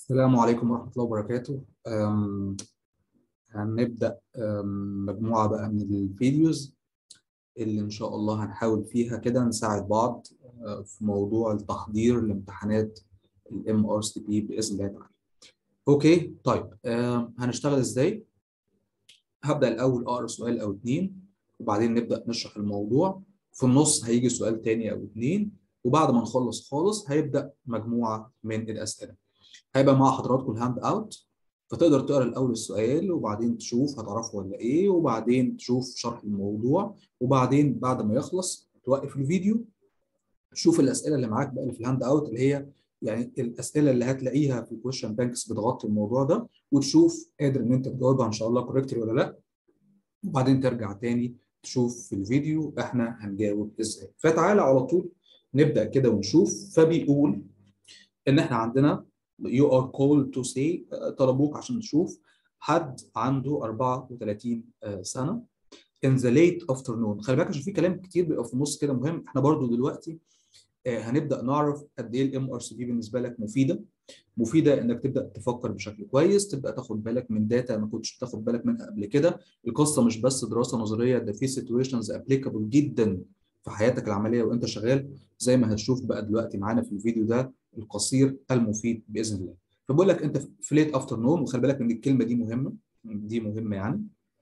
السلام عليكم ورحمة الله وبركاته أم، هنبدأ أم، مجموعة بقى من الفيديوز اللي إن شاء الله هنحاول فيها كده نساعد بعض أه، في موضوع التحضير لامتحانات الام ار سي بي بإذن الله تعالى. أوكي طيب أم، هنشتغل إزاي؟ هبدأ الأول أقرأ سؤال أو اتنين وبعدين نبدأ نشرح الموضوع في النص هيجي سؤال تاني أو اتنين وبعد ما نخلص خالص هيبدأ مجموعة من الأسئلة. هيبقى مع حضراتكم الهاند اوت فتقدر تقرا الاول السؤال وبعدين تشوف هتعرفه ولا ايه وبعدين تشوف شرح الموضوع وبعدين بعد ما يخلص توقف الفيديو تشوف الاسئله اللي معاك بقى اللي في الهاند اوت اللي هي يعني الاسئله اللي هتلاقيها في الكويشن بانكس بتغطي الموضوع ده وتشوف قادر ان انت تجاوبها ان شاء الله كوريكتلي ولا لا وبعدين ترجع تاني تشوف في الفيديو احنا هنجاوب ازاي فتعالى على طول نبدا كده ونشوف فبيقول ان احنا عندنا you are called to say طلبوك عشان تشوف حد عنده 34 سنه in the late afternoon خلي بالك عشان في كلام كتير بيبقى في النص كده مهم احنا برضو دلوقتي هنبدا نعرف قد ايه الام ار سي بي بالنسبه لك مفيده مفيده انك تبدا تفكر بشكل كويس تبدا تاخد بالك من داتا ما كنتش بتاخد بالك منها قبل كده القصه مش بس دراسه نظريه ده في سيتويشنز ابليكابل جدا في حياتك العمليه وانت شغال زي ما هتشوف بقى دلوقتي معانا في الفيديو ده القصير المفيد باذن الله فبقول لك انت في ليت افترنون وخلي بالك ان الكلمه دي مهمه دي مهمه يعني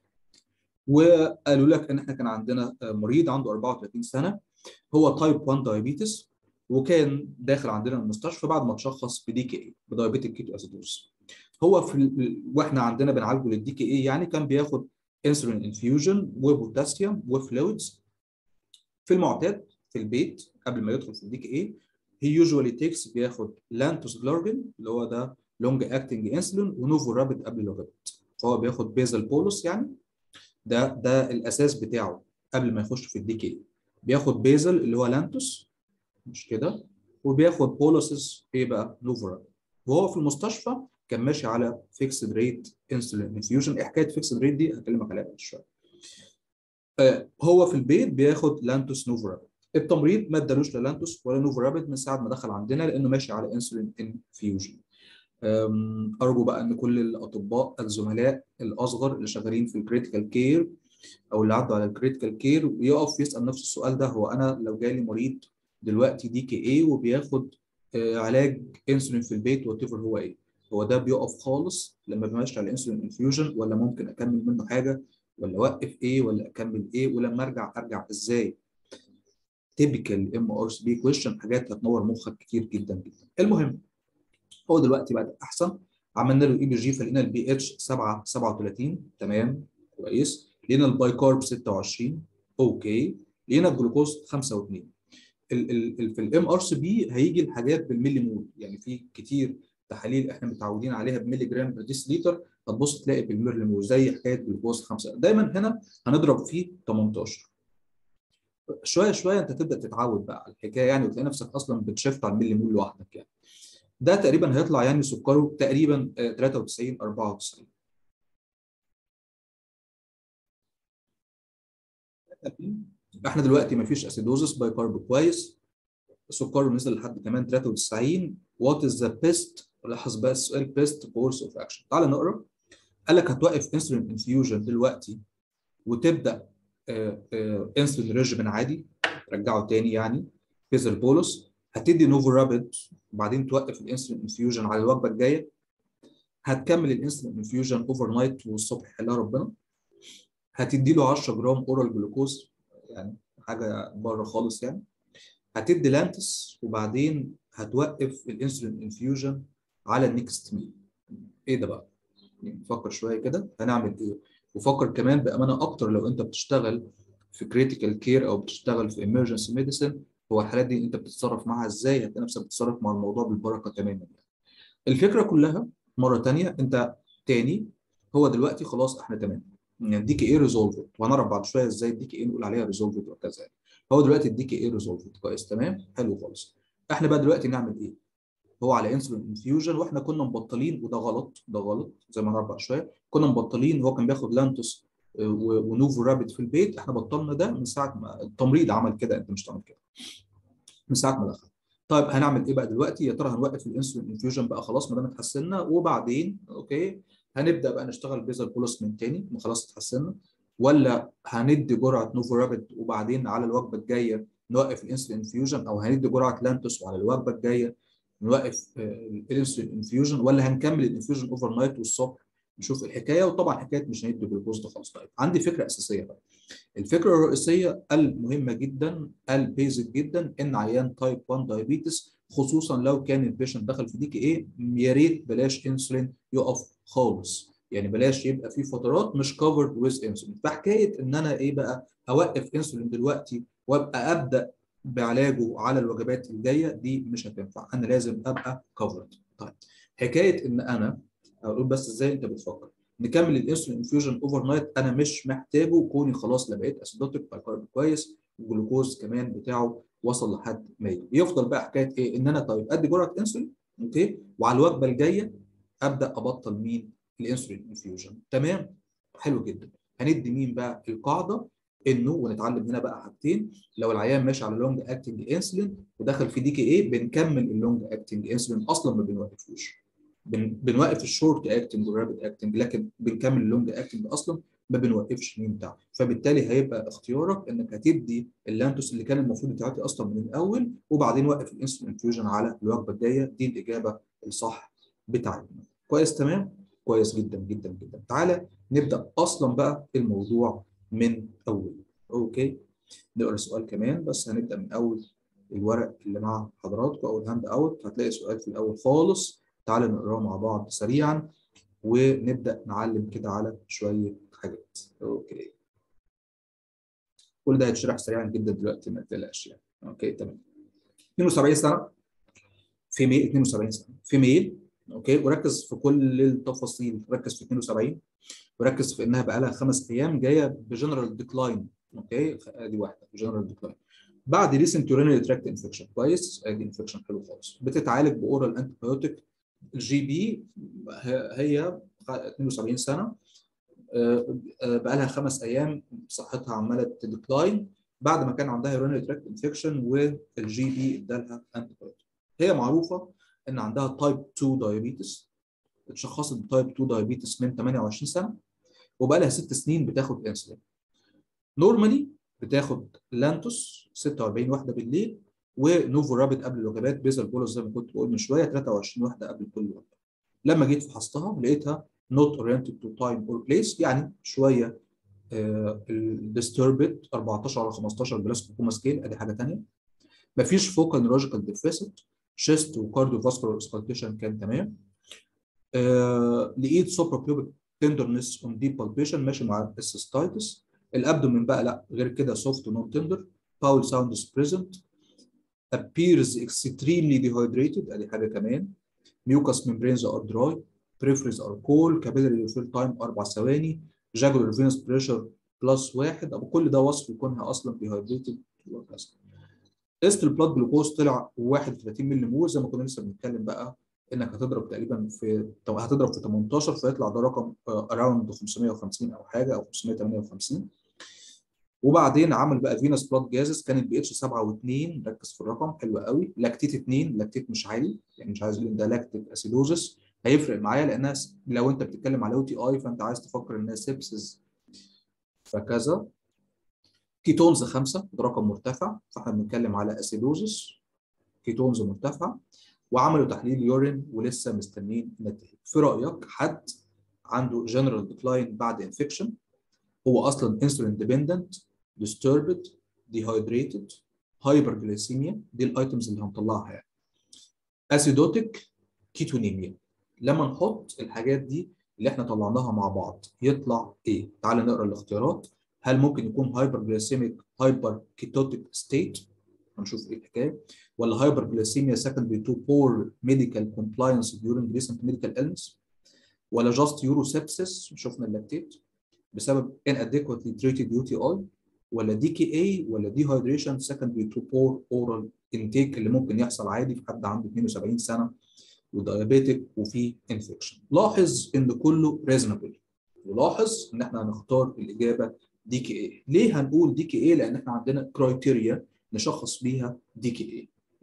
وقالوا لك ان احنا كان عندنا مريض عنده 34 سنه هو تايب 1 دايابيتس وكان داخل عندنا المستشفى بعد ما تشخص بدي كي اي بدايابيتيك كيتو اسيدوز هو في ال... واحنا عندنا بنعالجه للدي كي اي يعني كان بياخد انسولين انفيوجن وبوتاسيوم وفلويدز في المعتاد في البيت قبل ما يدخل في الدي كي اي هي يوجوالي تيكس بياخد لانتوس جلارجين اللي هو ده لونج اكتنج انسولين ونوفو رابيد قبل لوغابيد فهو بياخد بيزل بولس يعني ده ده الاساس بتاعه قبل ما يخش في الدي كي بياخد بيزل اللي هو لانتوس مش كده وبياخد بولسز ايه بقى نوفو رابيد وهو في المستشفى كان ماشي على فيكسد ريت انسولين انفيوجن ايه حكايه فيكسد ريت دي هكلمك عليها بعد شويه آه هو في البيت بياخد لانتوس نوفو رابيد التمريض ما ادالوش لا لانتوس ولا نوفو رابيد من ساعه ما دخل عندنا لانه ماشي على انسولين انفيوجن ارجو بقى ان كل الاطباء الزملاء الاصغر اللي شغالين في الكريتيكال كير او اللي عدوا على الكريتيكال كير يقف يسال نفسه السؤال ده هو انا لو جالي مريض دلوقتي دي كي اي وبياخد علاج انسولين في البيت وات هو ايه هو ده بيقف خالص لما بمشي على الانسولين انفيوجن ولا ممكن اكمل منه حاجه ولا اوقف ايه ولا اكمل ايه ولما ارجع ارجع ازاي تيبيكال ام ار سي بي كويشن حاجات هتنور مخك كتير جدا جدا المهم هو دلوقتي بقى احسن عملنا له اي بي جي فلقينا البي اتش 7 37 تمام كويس لقينا الباي كارب 26 اوكي لقينا الجلوكوز 5 و2 ال ال في الام ار سي بي هيجي الحاجات بالملي مول يعني في كتير تحاليل احنا متعودين عليها بملي جرام بر ديسليتر هتبص تلاقي بالملي مول زي حكايه جلوكوز 5 دايما هنا هنضرب فيه 18 شويه شويه انت تبدا تتعود بقى على الحكايه يعني وتلاقي نفسك اصلا بتشفت على الملي مول لوحدك يعني ده تقريبا هيطلع يعني سكره تقريبا 93 94 احنا دلوقتي ما فيش اسيدوزس باي كارب كويس سكره نزل لحد كمان 93 وات از ذا بيست لاحظ بقى السؤال بيست كورس اوف اكشن تعال نقرا قال لك هتوقف انسولين انفيوجن دلوقتي وتبدا انسولين ريجيمن عادي ترجعه تاني يعني بيزل بولس هتدي نوفو رابيد وبعدين توقف الانسولين انفيوجن على الوجبه الجايه هتكمل الانسولين انفيوجن اوفر نايت والصبح يحلها ربنا هتدي له 10 جرام اورال جلوكوز يعني حاجه بره خالص يعني هتدي لانتس وبعدين هتوقف الانسولين انفيوجن على النكست ميل ايه ده بقى؟ نفكر شويه كده هنعمل ايه؟ وفكر كمان بامانه اكتر لو انت بتشتغل في كريتيكال كير او بتشتغل في ايمرجنسي ميديسن هو الحالات دي انت بتتصرف معاها ازاي هتلاقي نفسك بتتصرف مع الموضوع بالبركه تماما يعني. الفكره كلها مره ثانيه انت تاني هو دلوقتي خلاص احنا تمام نديك ايه ريزولفد وهنعرف بعد شويه ازاي اديك ايه نقول عليها ريزولفد وكذا هو دلوقتي اديك ايه ريزولفد كويس تمام حلو خالص احنا بقى دلوقتي نعمل ايه هو على انسولين انفيوجن واحنا كنا مبطلين وده غلط ده غلط زي ما هنعرف بعد شويه كنا مبطلين هو كان بياخد لانتوس ونوفو رابيد في البيت احنا بطلنا ده من ساعه ما التمريض عمل كده انت مش تعمل كده من ساعه ما دخل طيب هنعمل ايه بقى دلوقتي يا ترى هنوقف الانسولين انفيوجن بقى خلاص ما دام اتحسنا وبعدين اوكي هنبدا بقى نشتغل بيزل بولس من تاني ما خلاص اتحسنا ولا هندي جرعه نوفو رابيد وبعدين على الوجبه الجايه نوقف الانسولين انفيوجن او هندي جرعه لانتوس وعلى الوجبه الجايه نوقف الانسولين انفيوجن ولا هنكمل الانفيوجن اوفر نايت والصبح نشوف الحكايه وطبعا حكايه مش هندي جلوكوز ده خالص طيب عندي فكره اساسيه بقى الفكره الرئيسيه المهمه جدا البيزك جدا ان عيان تايب 1 دايابيتس خصوصا لو كان البيشنت دخل في دي كي ايه يا ريت بلاش انسولين يقف خالص يعني بلاش يبقى في فترات مش كفرد ويز انسولين فحكايه ان انا ايه بقى اوقف انسولين دلوقتي وابقى ابدا بعلاجه على الوجبات الجايه دي مش هتنفع انا لازم ابقى كفرد طيب حكايه ان انا اقول بس ازاي انت بتفكر نكمل الانسولين انفيوجن اوفر نايت انا مش محتاجه كوني خلاص لا بقيت اسيدوتيك بايكارب كويس والجلوكوز كمان بتاعه وصل لحد 100 يفضل بقى حكايه ايه ان انا طيب ادي جرعه انسولين اوكي وعلى الوجبه الجايه ابدا ابطل مين الانسولين انفيوجن تمام حلو جدا هندي مين بقى القاعده انه ونتعلم هنا بقى حاجتين لو العيان ماشي على لونج اكتنج انسولين ودخل في دي كي ايه بنكمل اللونج اكتنج انسولين اصلا ما بنوقفوش بن بنوقف الشورت اكتنج والرابid اكتنج لكن بنكمل اللونج اكتنج اصلا ما بنوقفش مين بتاعه فبالتالي هيبقى اختيارك انك هتدي اللانتوس اللي كان المفروض يتعطي اصلا من الاول وبعدين وقف الانسولين انفيوجن على الوجبه الجايه دي الاجابه الصح بتاعتنا كويس تمام كويس جدا جدا جدا تعالى نبدا اصلا بقى الموضوع من اول اوكي نقرا سؤال كمان بس هنبدا من اول الورق اللي مع حضراتكم او الهاند اوت هتلاقي سؤال في الاول خالص تعالى نقراه مع بعض سريعا ونبدا نعلم كده على شويه حاجات اوكي كل ده هيتشرح سريعا جدا دلوقتي ما تقلقش يعني اوكي تمام 72 سنه في ميل 72 سنه في ميل اوكي وركز في كل التفاصيل ركز في 72 وركز في انها بقى لها خمس ايام جايه بجنرال ديكلاين اوكي ادي واحده جنرال ديكلاين بعد ريسنت يورينري تراكت انفكشن كويس ادي انفكشن حلو خالص بتتعالج باورال انتي بايوتيك الجي بي هي 72 سنه بقى لها خمس ايام صحتها عماله تديكلاين بعد ما كان عندها يورينري تراكت انفكشن والجي بي ادالها انتي بايوتيك هي معروفه ان عندها تايب 2 دايابيتس اتشخصت بتايب 2 دايابيتس من 28 سنه وبقى لها ست سنين بتاخد انسولين نورمالي بتاخد لانتوس 46 واحده بالليل ونوفو رابط قبل الوجبات بيزل بولس زي ما كنت بقول من شويه 23 واحده قبل كل وجبه لما جيت فحصتها لقيتها not oriented to time or place يعني شويه الديستربد 14 على 15 جلاسكوما سكيل ادي حاجه ثانيه مفيش فوكال نيورولوجيكال ديفيسيت شيست وكارديو فاسكولار اسكالتيشن كان تمام آه لقيت سوبرا بيوبيك تندرنس اون ديب بالبيشن ماشي مع السيستايتس الابدومين بقى لا غير كده سوفت ونون تندر باول ساوند از بريزنت appears extremely dehydrated ادي حاجه كمان mucous membranes are dry peripheries are cold capillary refill time اربع ثواني jugular venous pressure بلس واحد ابو كل ده وصف يكونها اصلا dehydrated وكذا قست البلاد جلوكوز طلع 31 مللي مول زي ما كنا لسه بنتكلم بقى انك هتضرب تقريبا في هتضرب في 18 فيطلع ده رقم اراوند 550 او حاجه او 558 وبعدين عمل بقى فينس بلاد جازز كانت بي اتش 7 و2 ركز في الرقم حلو قوي لاكتيت 2 لاكتيت مش عالي يعني مش عايز اقول ده لاكتيك اسيدوزس هيفرق معايا لانها لو انت بتتكلم على او تي اي فانت عايز تفكر انها سيبسز فكذا كيتونز 5 ده رقم مرتفع فاحنا بنتكلم على اسيدوزس كيتونز مرتفعه وعملوا تحليل يورين ولسه مستنيين النتائج في رايك حد عنده جنرال ديكلاين بعد انفكشن هو اصلا انسولين ديبندنت disturbed dehydrated hyperglycemia دي الايتمز اللي هنطلعها يعني اسيدوتيك كيتونيميا لما نحط الحاجات دي اللي احنا طلعناها مع بعض يطلع ايه تعال نقرا الاختيارات هل ممكن يكون هايبرجليسيميك هايبر كيتوتيك ستيت هنشوف ايه الحكايه ولا هايبرجليسيميا secondary to poor medical compliance during recent medical illness ولا جاست يوروسبسس شفنا اللاكتيت بسبب inadequately treated UTI ولا دي كي اي ولا دي هايدريشن secondary to poor oral intake اللي ممكن يحصل عادي في حد عنده 72 سنه ودايابيتك وفي انفكشن لاحظ ان كله ريزونبل ولاحظ ان احنا هنختار الاجابه دي كي اي ليه هنقول دي كي اي لان احنا عندنا كرايتيريا نشخص بيها دي كي اي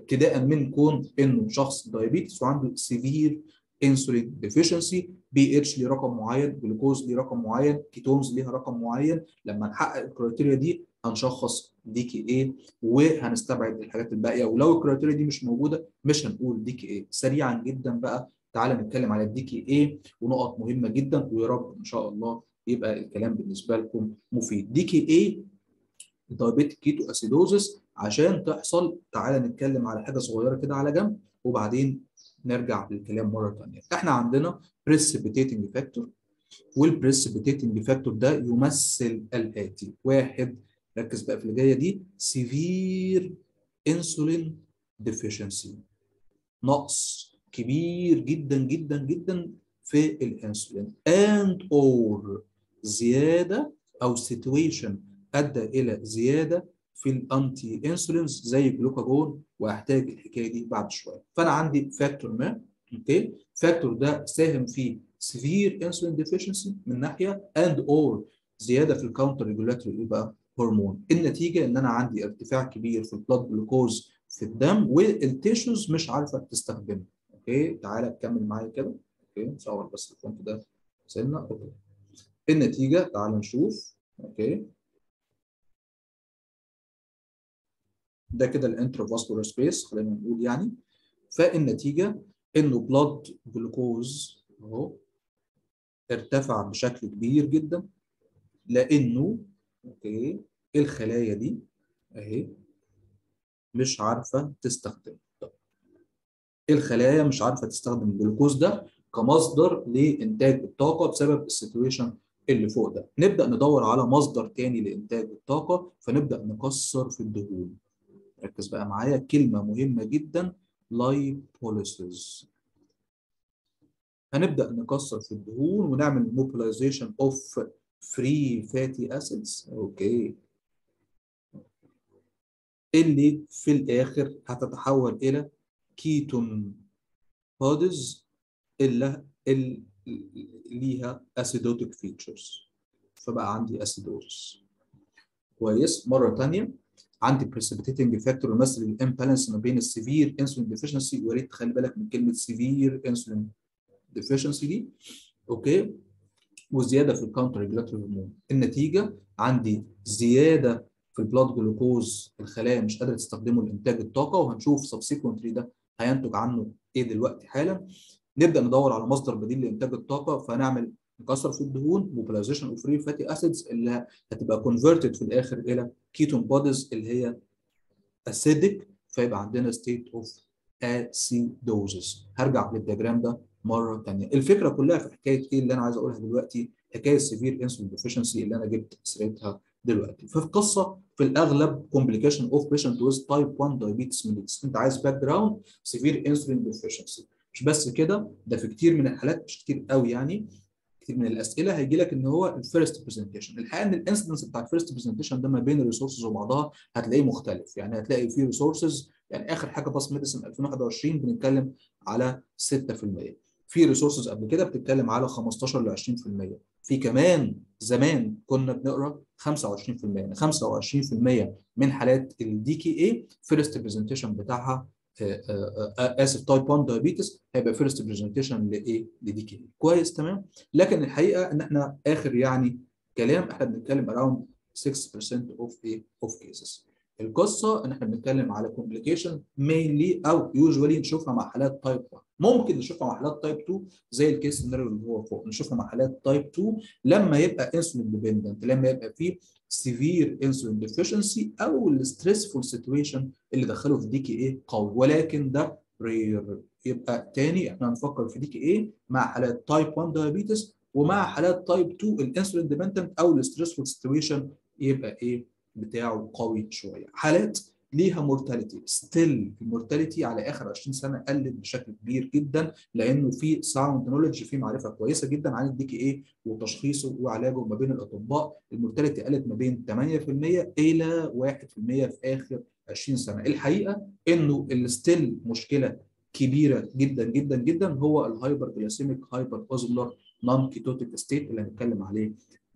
ابتداء من كون انه شخص دايابيتس وعنده سيفير انسولين ديفيشنسي بي اتش ليه رقم معين جلوكوز ليه رقم معين كيتونز ليها رقم معين لما نحقق الكرايتيريا دي هنشخص دي كي ايه وهنستبعد الحاجات الباقيه ولو الكرايتيريا دي مش موجوده مش هنقول دي كي ايه سريعا جدا بقى تعالى نتكلم على الدي كي ايه ونقط مهمه جدا ويا رب ان شاء الله يبقى الكلام بالنسبه لكم مفيد دي كي ايه دايابيتيك كيتو اسيدوزس عشان تحصل تعالى نتكلم على حاجه صغيره كده على جنب وبعدين نرجع للكلام مره ثانيه احنا عندنا بريسبيتيتنج فاكتور والبريسبيتيتنج فاكتور ده يمثل الاتي واحد ركز بقى في اللي جايه دي سيفير انسولين ديفيشنسي نقص كبير جدا جدا جدا في الانسولين and or زياده او situation ادى الى زياده في الانتي انسولينز زي الجلوكاجون وهحتاج الحكايه دي بعد شويه فانا عندي فاكتور ما اوكي فاكتور ده ساهم في سيفير انسولين ديفيشنسي من ناحيه اند اور زياده في الكاونتر ريجولاتوري ايه بقى هرمون النتيجه ان انا عندي ارتفاع كبير في البلاد جلوكوز في الدم والتيشوز مش عارفه تستخدمه اوكي تعالى كمل معايا كده اوكي نصور بس الفونت ده سنه اوكي النتيجه تعالى نشوف اوكي ده كده الانترافاسكولار سبيس خلينا نقول يعني فالنتيجه انه بلاد جلوكوز اهو ارتفع بشكل كبير جدا لانه اوكي الخلايا دي اهي مش عارفه تستخدم طب الخلايا مش عارفه تستخدم الجلوكوز ده كمصدر لانتاج الطاقه بسبب السيتويشن اللي فوق ده نبدا ندور على مصدر تاني لانتاج الطاقه فنبدا نكسر في الدهون ركز بقى معايا كلمه مهمه جدا لايبوليسيس هنبدا نكسر في الدهون ونعمل موبيلايزيشن اوف فري فاتي اسيدز اوكي اللي في الاخر هتتحول الى كيتون بوديز اللي, اللي ليها اسيدوتيك فيتشرز فبقى عندي اسيدوز كويس مره ثانيه عندي بريسبيتيتنج فاكتور يمثل الامبالانس ما بين السيفير انسولين ديفيشنسي ويا ريت تخلي بالك من كلمه سيفير انسولين ديفيشنسي دي اوكي وزياده في الكاونتر ريجولاتوري هرمون النتيجه عندي زياده في البلاد جلوكوز الخلايا مش قادره تستخدمه لانتاج الطاقه وهنشوف سبسيكونتلي ده هينتج عنه ايه دلوقتي حالا نبدا ندور على مصدر بديل لانتاج الطاقه فنعمل نكسر في الدهون موبيلايزيشن اوف فري فاتي اسيدز اللي هتبقى كونفرتد في الاخر الى كيتون بوديز اللي هي اسيدك فيبقى عندنا ستيت اوف اسيدوزس هرجع للدياجرام ده مره ثانيه الفكره كلها في حكايه ايه اللي انا عايز اقولها دلوقتي حكايه سيفير انسولين ديفيشنسي اللي انا جبت سيرتها دلوقتي ففي قصه في الاغلب كومبليكيشن اوف بيشنت ويز تايب 1 دايابيتس ميليتس انت عايز باك جراوند سيفير انسولين ديفيشنسي مش بس كده ده في كتير من الحالات مش كتير قوي يعني كتير من الاسئله هيجي لك ان هو الفيرست برزنتيشن الحقيقه ان الانسيدنس بتاع الفيرست برزنتيشن ده ما بين الريسورسز وبعضها هتلاقيه مختلف يعني هتلاقي في ريسورسز يعني اخر حاجه باس ميديسن 2021 بنتكلم على 6% في ريسورسز قبل كده بتتكلم على 15 ل 20% في كمان زمان كنا بنقرا 25% يعني 25% من حالات الدي كي اي فيرست برزنتيشن بتاعها اسف تايب 1 دايابيتس هيبقى فيرست برزنتيشن لايه؟ لدي كي كويس تمام لكن الحقيقه ان احنا اخر يعني كلام احنا بنتكلم اراوند 6% اوف ايه؟ اوف كيسز القصه ان احنا بنتكلم على كومبليكيشن مينلي او يوجوالي نشوفها مع حالات تايب 1 ممكن نشوفها مع حالات تايب 2 زي الكيس سيناريو اللي هو فوق نشوفها مع حالات تايب 2 لما يبقى انسولين ديبندنت لما يبقى فيه سيفير انسولين ديفيشنسي او الستريسفول سيتويشن اللي دخله في دي كي ايه قوي ولكن ده رير يبقى تاني احنا هنفكر في دي كي ايه مع حالات تايب 1 دايابيتس ومع حالات تايب 2 الانسولين ديبندنت او الستريسفول سيتويشن يبقى ايه بتاعه قوي شويه حالات ليها مورتاليتي ستيل المورتاليتي على اخر 20 سنه قلت بشكل كبير جدا لانه في ساوند نولج في معرفه كويسه جدا عن الدي كي ايه وتشخيصه وعلاجه ما بين الاطباء المورتاليتي قلت ما بين 8% الى 1% في اخر 20 سنه الحقيقه انه الستيل مشكله كبيره جدا جدا جدا هو الهايبر جلاسيميك هايبر اوزمولار نون كيتوتيك ستيت اللي هنتكلم عليه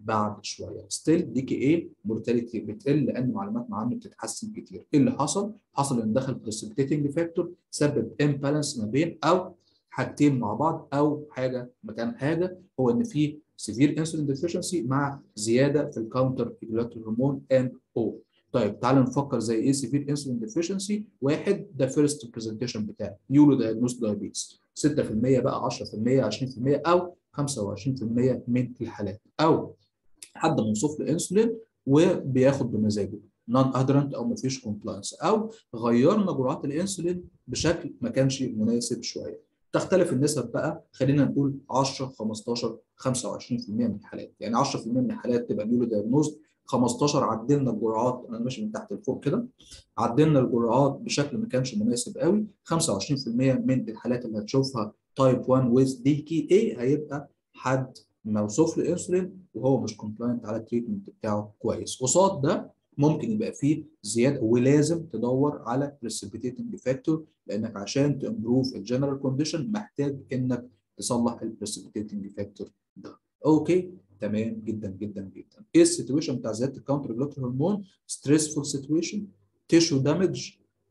بعد شويه ستيل دي كي اي مورتاليتي بتقل لان معلوماتنا عنه بتتحسن كتير ايه اللي حصل حصل ان دخل بريسبيتيتنج فاكتور سبب امبالانس ما بين او حاجتين مع بعض او حاجه مكان حاجه هو ان في سيفير انسولين ديفيشنسي مع زياده في الكاونتر ريجولاتوري هرمون ام او طيب تعالوا نفكر زي ايه سيفير انسولين ديفيشنسي واحد ده فيرست برزنتيشن بتاعي نيورو دايجنوز دايابيتس 6% بقى 10% 20% او 25% من الحالات او حد موصوف لانسولين وبياخد بمزاجه نون ادرنت او ما فيش كومبلاينس او غيرنا جرعات الانسولين بشكل ما كانش مناسب شويه تختلف النسب بقى خلينا نقول 10 15 25% من الحالات يعني 10% من الحالات تبقى نيورو دايجنوز 15 عدلنا الجرعات انا ماشي من تحت لفوق كده عدلنا الجرعات بشكل ما كانش مناسب قوي 25% من الحالات اللي هتشوفها تايب 1 ويز دي كي اي هيبقى حد موصوف لانسولين وهو مش كومبلاينت على التريتمنت بتاعه كويس قصاد ده ممكن يبقى فيه زياده ولازم تدور على بريسبيتيتنج فاكتور لانك عشان تمبروف الجنرال كونديشن محتاج انك تصلح البريسبيتيتنج فاكتور ده اوكي تمام جدا جدا جدا ايه السيتويشن بتاع زياده الكاونتر ريجولاتوري هرمون ستريسفول سيتويشن تيشو دامج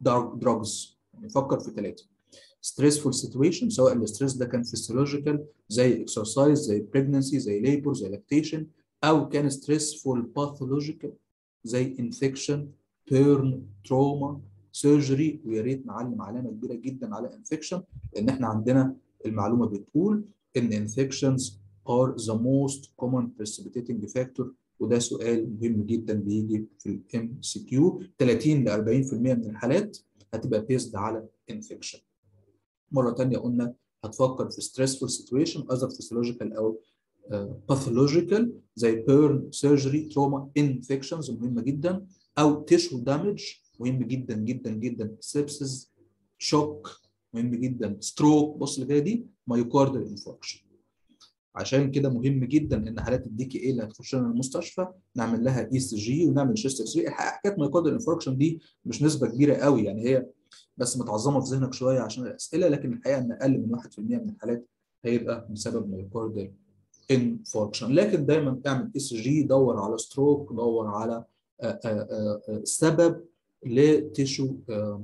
دراجز نفكر في ثلاثه ستريسفول سيتويشن سواء الاستريس ده كان فيسيولوجيكال زي اكسرسايز زي بريجنسي زي ليبر زي لاكتيشن او كان ستريسفول باثولوجيكال زي انفكشن بيرن تروما سيرجري ويا ريت نعلم علامه كبيره جدا على انفكشن لان احنا عندنا المعلومه بتقول ان انفكشنز are the most common precipitating factor وده سؤال مهم جدا بيجي في الام سي كيو 30 ل 40% من الحالات هتبقى بيزد على انفكشن مره ثانيه قلنا هتفكر في stressful situation either physiological او باثولوجيكال uh, زي بيرن سيرجري تروما انفكشنز مهمه جدا او تيشو دامج مهم جدا جدا جدا سيبسز شوك مهم جدا ستروك بص اللي جايه دي مايوكاردال انفاركشن عشان كده مهم جدا ان حالات الدي كي اي اللي هتخش لنا المستشفى نعمل لها اي سي جي ونعمل شيست اكس راي حكايه مايوكاردال انفاركشن دي مش نسبه كبيره قوي يعني هي بس متعظمه في ذهنك شويه عشان الاسئله لكن الحقيقه ان اقل من 1% من الحالات هيبقى بسبب مايوكاردال انفاركشن لكن دايما اعمل اي سي جي دور على ستروك دور على آآ آآ سبب لتيشو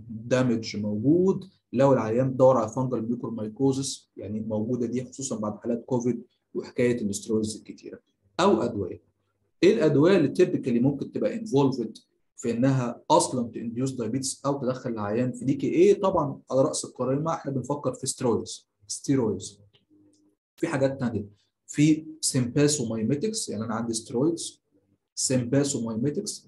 دامج موجود لو العيان دور على فانجل ميكرومايكوزس يعني موجوده دي خصوصا بعد حالات كوفيد وحكايه الاسترويدز الكتيره او ادويه ايه الادويه اللي تيبيكالي ممكن تبقى انفولفد في انها اصلا تنديوس دايابيتس او تدخل العيان في دي كي اي طبعا على راس القائمه احنا بنفكر في ستيرويدز ستيرويدز في حاجات ثانيه في سيمباسومايميتكس يعني انا عندي ستيرويدز سيمباسومايميتكس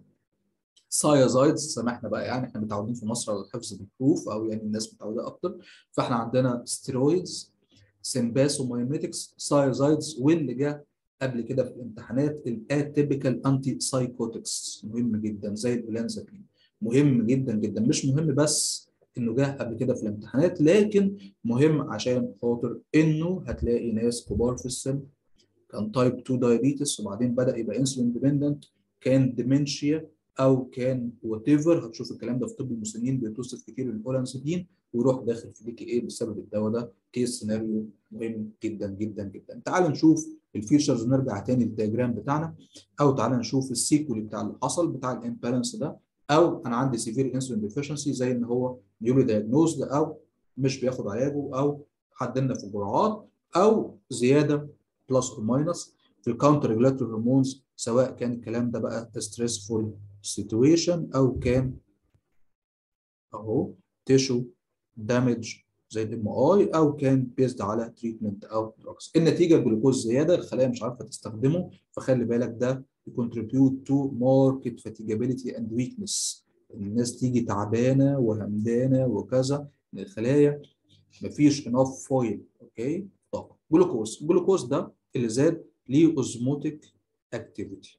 سايازايدز سامحنا بقى يعني احنا متعودين في مصر على الحفظ بالحروف او يعني الناس متعوده اكتر فاحنا عندنا ستيرويدز سيمباسومايميتكس سايازايدز واللي جه قبل كده في الامتحانات الاتيبيكال انتي سايكوتكس مهم جدا زي البلانزابين مهم جدا جدا مش مهم بس انه جه قبل كده في الامتحانات لكن مهم عشان خاطر انه هتلاقي ناس كبار في السن كان تايب 2 دايابيتس وبعدين بدا يبقى انسولين ديبندنت كان ديمنشيا او كان وات ايفر هتشوف الكلام ده في طب المسنين بيتوصف كتير الاولانسيدين ويروح داخل في دي كي اي بسبب الدواء ده كيس سيناريو مهم جدا جدا جدا تعال نشوف الفيشرز ونرجع تاني للدياجرام بتاعنا او تعال نشوف السيكولي بتاع اللي حصل بتاع الامبالانس ده او انا عندي سيفير انسولين ديفيشنسي زي ان هو نيولي دايجنوزد او مش بياخد علاجه او حددنا في الجرعات او زياده بلس اور ماينس في الكاونتر ريجولاتوري هرمونز سواء كان الكلام ده بقى ستريسفول سيتويشن او كان اهو تيشو دامج زي الام اي او كان بيزد على تريتمنت او دراجز النتيجه الجلوكوز زياده الخلايا مش عارفه تستخدمه فخلي بالك ده contribute to market fatigability and weakness الناس تيجي تعبانه وهمدانه وكذا من الخلايا مفيش enough فويل اوكي طاقه جلوكوز الجلوكوز ده اللي زاد ليه اوزموتيك اكتيفيتي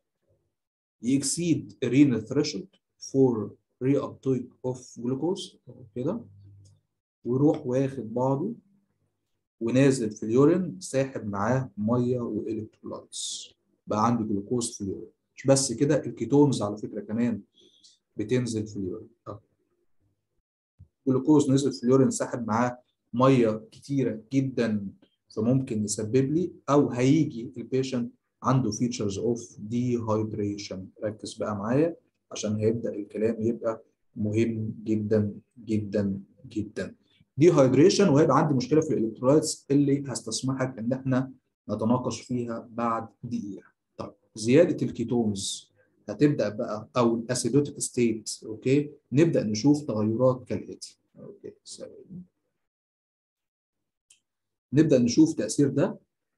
يكسيد renal threshold for reuptake of glucose كده ويروح واخد بعضه ونازل في اليورين ساحب معاه ميه والكترولايتس بقى عندي جلوكوز في اليورين مش بس كده الكيتونز على فكره كمان بتنزل في اليورين جلوكوز نزل في اليورين ساحب معاه ميه كتيره جدا فممكن يسبب لي او هيجي البيشنت عنده features of dehydration ركز بقى معايا عشان هيبدا الكلام يبقى مهم جدا جدا جدا dehydration وهيبقى عندي مشكله في الالكترولايتس اللي هستسمحك ان احنا نتناقش فيها بعد دقيقه طيب زياده الكيتونز هتبدا بقى او الاسيدوتيك ستيت اوكي نبدا نشوف تغيرات كالاتي اوكي ثواني نبدا نشوف تاثير ده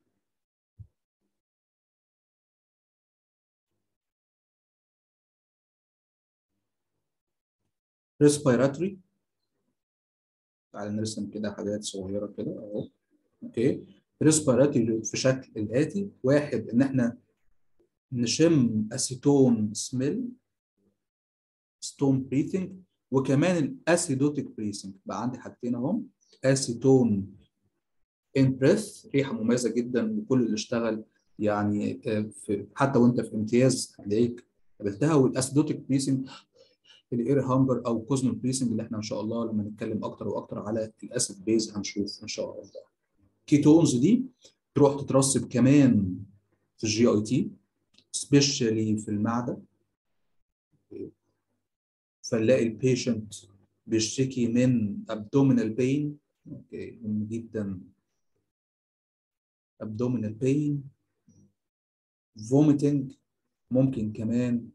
respiratory تعالى نرسم كده حاجات صغيره كده اهو اوكي respiratory في شكل الاتي واحد ان احنا نشم اسيتون سميل ستون بريثنج وكمان الاسيدوتيك بريثنج بقى عندي حاجتين اهم اسيتون ان بريث ريحه مميزه جدا وكل اللي اشتغل يعني في حتى وانت في امتياز هتلاقيك قابلتها والاسيدوتيك بريثنج الاير هانجر او كوزمال بريسنج اللي احنا ان شاء الله لما نتكلم اكتر واكتر على الاسيد بيز هنشوف ان شاء الله كيتونز دي تروح تترسب كمان في الجي اي تي سبيشالي في المعده فنلاقي البيشنت بيشتكي من abdominal بين اوكي مهم جدا abdominal بين vomiting ممكن كمان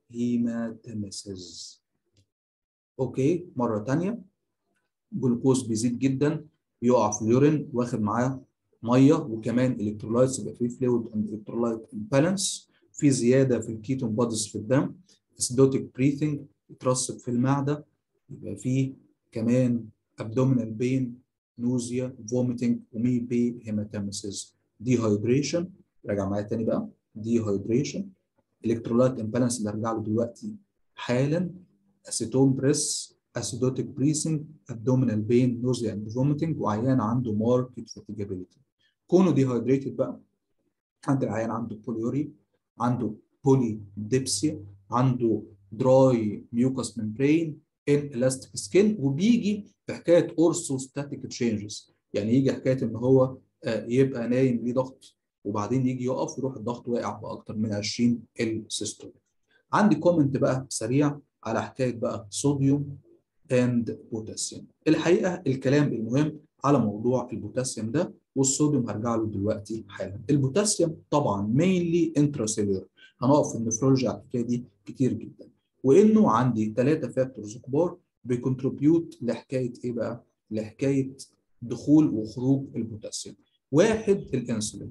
هيماتيمسيس اوكي مره ثانيه جلوكوز بيزيد جدا بيقع في اليورين واخد معاه ميه وكمان الكترولايتس يبقى فيه فلويد اند الكترولايت امبالانس في زياده في الكيتون بوديز في الدم اسيدوتيك بريثنج يترسب في المعده يبقى فيه كمان abdominal بين نوزيا فوميتنج ومي بي هيماتيمسيس ديهايدريشن راجع معايا تاني بقى ديهايدريشن الكترولايت امبالانس اللي هرجع له دلوقتي حالا اسيتون بريس اسيدوتيك بريسنج ابدومينال بين نوزيا اند فوميتنج وعيان عنده ماركت فاتيجابيلتي كونه ديهايدريتد بقى عند العيان عنده بوليوري عنده بولي ديبسيا عنده دراي ميوكس ممبرين ان الاستيك سكين وبيجي في حكايه اورثوستاتيك تشينجز يعني يجي حكايه ان هو يبقى نايم ليه ضغط وبعدين يجي يقف يروح الضغط واقع باكتر من 20 السيستول عندي كومنت بقى سريع على حكايه بقى صوديوم اند بوتاسيوم الحقيقه الكلام المهم على موضوع البوتاسيوم ده والصوديوم هرجع له دلوقتي حالا البوتاسيوم طبعا مينلي انتراسيلولر هنقف في النفرولوجي على الحكايه دي كتير جدا وانه عندي ثلاثه فاكتورز كبار بيكونتريبيوت لحكايه ايه بقى لحكايه دخول وخروج البوتاسيوم واحد الانسولين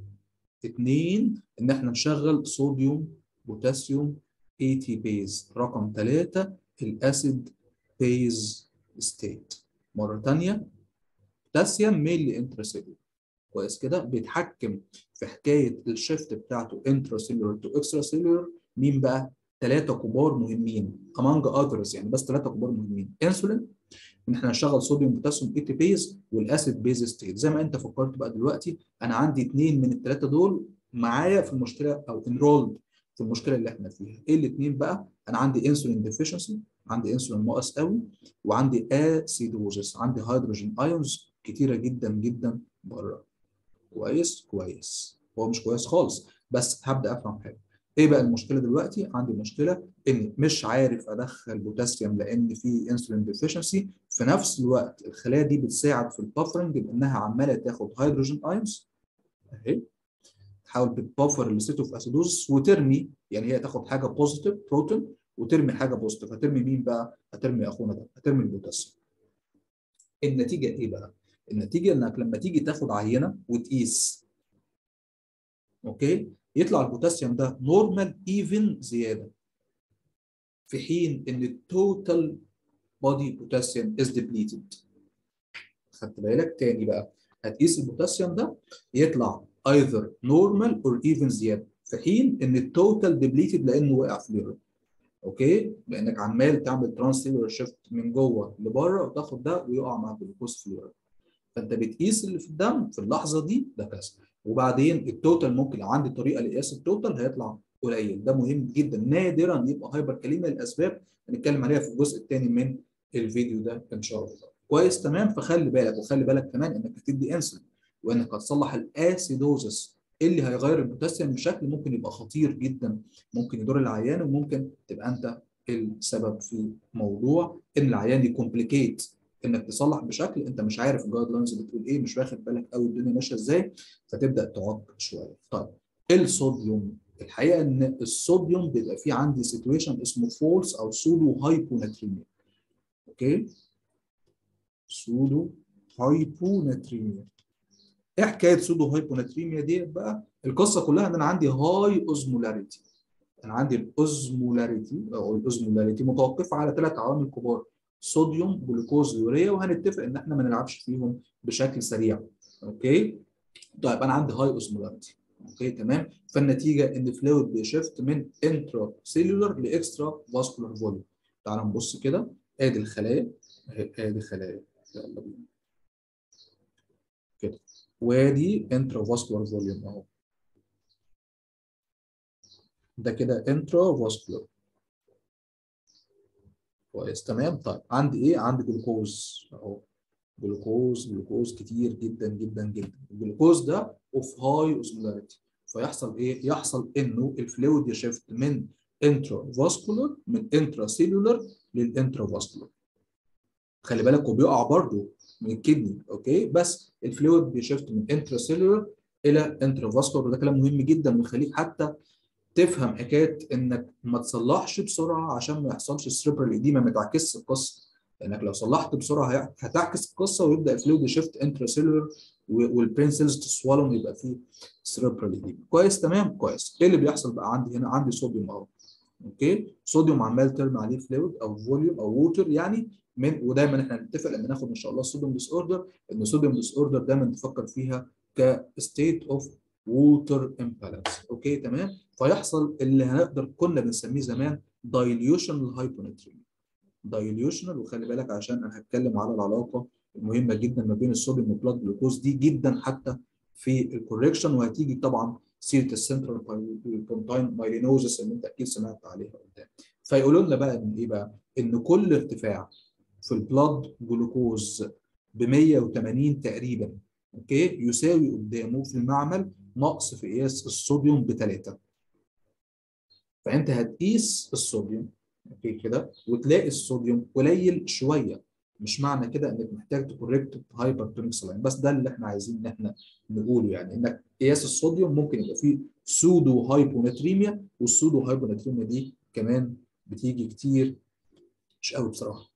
اثنين ان احنا نشغل صوديوم بوتاسيوم اي تي بيز رقم ثلاثة الاسيد بيز ستيت مرة ثانية بوتاسيوم ميلي انتراسيلولر كويس كده بيتحكم في حكاية الشيفت بتاعته انتراسيلولر تو اكسترا سيلولر مين بقى؟ ثلاثة كبار مهمين among others يعني بس ثلاثة كبار مهمين انسولين ان احنا نشغل صوديوم بوتاسيوم اي تي بيز والاسيد بيز ستيت زي ما انت فكرت بقى دلوقتي انا عندي اثنين من الثلاثه دول معايا في المشكله او انرولد في المشكله اللي احنا فيها ايه الاثنين بقى انا عندي انسولين ديفيشنسي عندي انسولين ناقص قوي وعندي اسيدوزس عندي هيدروجين ايونز كتيره جدا جدا بره كويس كويس هو مش كويس خالص بس هبدا افهم حاجه ايه بقى المشكله دلوقتي عندي مشكله اني مش عارف ادخل بوتاسيوم لان في انسولين ديفيشنسي في نفس الوقت الخلايا دي بتساعد في البافرنج بانها عماله تاخد هيدروجين ايونز اهي تحاول بتبفر الستيت اوف اسيدوز وترمي يعني هي تاخد حاجه بوزيتيف بروتين وترمي حاجه بوزيتيف هترمي مين بقى؟ هترمي اخونا ده هترمي البوتاسيوم النتيجه ايه بقى؟ النتيجه انك لما تيجي تاخد عينه وتقيس اوكي يطلع البوتاسيوم ده نورمال ايفن زياده في حين ان التوتال بودي بوتاسيوم از ديبليتد خدت بالك تاني بقى هتقيس البوتاسيوم ده يطلع either normal or even زياده في حين ان التوتال ديبليتد لانه وقع في اليورين اوكي لانك عمال تعمل ترانسليولر شيفت من جوه لبره وتاخد ده ويقع مع الجلوكوز في اليورين فانت بتقيس اللي في الدم في اللحظه دي ده كذا وبعدين التوتال ممكن لو عندي طريقه لقياس التوتال هيطلع قليل ده مهم جدا نادرا يبقى هايبر كلمه لاسباب هنتكلم عليها في الجزء الثاني من الفيديو ده ان شاء الله كويس تمام فخلي بالك وخلي بالك كمان انك هتدي انسولين وانك هتصلح الاسيدوزس اللي هيغير البوتاسيوم بشكل ممكن يبقى خطير جدا ممكن يضر العيان وممكن تبقى انت السبب في موضوع ان العيان يكومبليكيت انك تصلح بشكل انت مش عارف الجايد لاينز بتقول ايه مش واخد بالك قوي الدنيا ماشيه ازاي فتبدا تعق شويه طيب الصوديوم الحقيقه ان الصوديوم بيبقى فيه عندي سيتويشن اسمه فولس او سودو هايبوناتريميا اوكي سودو هايبوناتريميا ايه حكايه سودو هايبوناتريميا دي بقى القصه كلها ان انا عندي هاي اوزمولاريتي انا عندي الاوزمولاريتي او الاوزمولاريتي متوقفه على ثلاث عوامل كبار صوديوم جلوكوز يوريا وهنتفق ان احنا ما نلعبش فيهم بشكل سريع اوكي طيب انا عندي هاي اوزمولاريتي اوكي تمام فالنتيجه ان فلويد بيشفت من انترا سيلولر لاكسترا فاسكولار فوليوم تعال نبص كده ادي الخلايا اهي ادي خلايا يلا بينا كده وادي انترا فاسكولار فوليوم اهو ده كده انترا فاسكولار كويس تمام طيب عندي ايه عندي جلوكوز اهو جلوكوز جلوكوز كتير جدا جدا جدا الجلوكوز ده اوف هاي اوزمولاريتي فيحصل ايه يحصل انه الفلويد يشفت من انترا فاسكولار من انترا سيلولر للانترا فاسكولار خلي بالك هو بيقع برضه من الكدني اوكي بس الفلويد بيشفت من انترا سيلولر الى انترا فاسكولار وده كلام مهم جدا ويخليك حتى تفهم حكايه انك ما تصلحش بسرعه عشان ما يحصلش سريبرال ايديما ما تعكسش القصه لانك لو صلحت بسرعه هتعكس القصه ويبدا الفلويد يشفت انترا سيلولر والبرين سيلز تسوالهم ويبقى فيه سريبرال ايديما كويس تمام كويس ايه اللي بيحصل بقى عندي هنا عندي صوديوم اهو اوكي صوديوم عمال ترمي عليه فلويد او فوليوم او ووتر يعني من ودايما احنا نتفق لما ناخد ان شاء الله الصوديوم ديس اوردر ان الصوديوم ديس اوردر دايما نفكر فيها كستيت اوف ووتر امبالانس اوكي تمام فيحصل اللي هنقدر كنا بنسميه زمان دايليوشنال هايبوناتريميا دايليوشنال وخلي بالك عشان انا هتكلم على العلاقه المهمه جدا ما بين الصوديوم والبلاد جلوكوز دي جدا حتى في الكوركشن وهتيجي طبعا سيره السنترال بونتاين مايلينوزس اللي انت اكيد سمعت عليها قدام فيقولوا لنا بقى ان ايه بقى ان كل ارتفاع في البلاد جلوكوز ب 180 تقريبا اوكي يساوي قدامه في المعمل نقص في قياس الصوديوم بثلاثه فانت هتقيس الصوديوم اوكي كده وتلاقي الصوديوم قليل شويه مش معنى كده انك محتاج تكوركت هايبرتونيك سلاين بس ده اللي احنا عايزين ان احنا نقوله يعني انك قياس الصوديوم ممكن يبقى فيه سودو هايبوناتريميا والسودو هايبوناتريميا دي كمان بتيجي كتير مش قوي بصراحه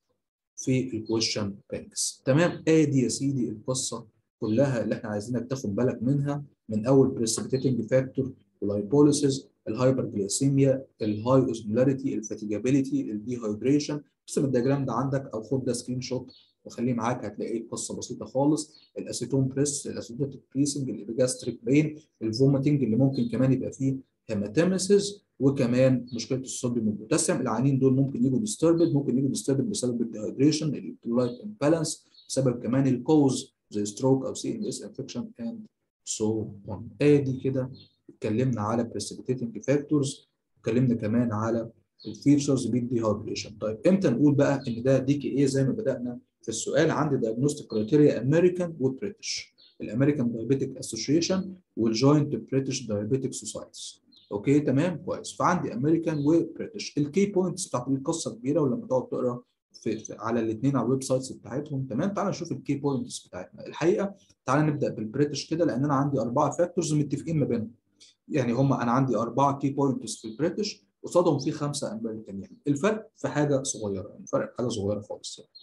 في الكويشن بانكس تمام ادي يا سيدي القصه كلها اللي احنا عايزينك تاخد بالك منها من اول بريسبيتيتنج فاكتور اللايبوليسيس الهايبرجليسيميا الهاي اوزمولاريتي الفاتيجابيليتي الديهايدريشن ارسم الدياجرام ده عندك او خد ده سكرين شوت وخليه معاك هتلاقي قصه بسيطه خالص الاسيتون بريس الاسيتوتيك بريسنج الابيجاستريك بين الفوميتنج اللي ممكن كمان يبقى فيه هيماتيمسيس وكمان مشكله الصوديوم والبوتاسيوم العيانين دول ممكن يجوا ديستربد ممكن يجوا ديستربد بسبب الديهايدريشن الالكترولايت امبالانس بسبب كمان الكوز زي ستروك او سي ان اس انفكشن اند سو اون ادي كده اتكلمنا على precipitating فاكتورز اتكلمنا كمان على الفيتشرز بالديهايدريشن طيب امتى نقول بقى ان ده دي كي ايه زي ما بدانا في السؤال عندي دايجنوستيك كرايتيريا امريكان وبريتش الامريكان دايابيتيك اسوشيشن والجوينت بريتش دايابيتيك سوسايتيز اوكي تمام كويس فعندي امريكان وبريتش الكي بوينتس بتاعت القصه كبيره ولما تقعد تقرا في, في على الاثنين على الويب سايتس بتاعتهم تمام تعال نشوف الكي بوينتس بتاعتنا الحقيقه تعال نبدا بالبريتش كده لان انا عندي اربعه فاكتورز متفقين ما بينهم يعني هم انا عندي اربعه كي بوينتس في البريتش قصادهم في خمسه امريكان يعني الفرق في حاجه صغيره يعني الفرق حاجه صغيره خالص يعني.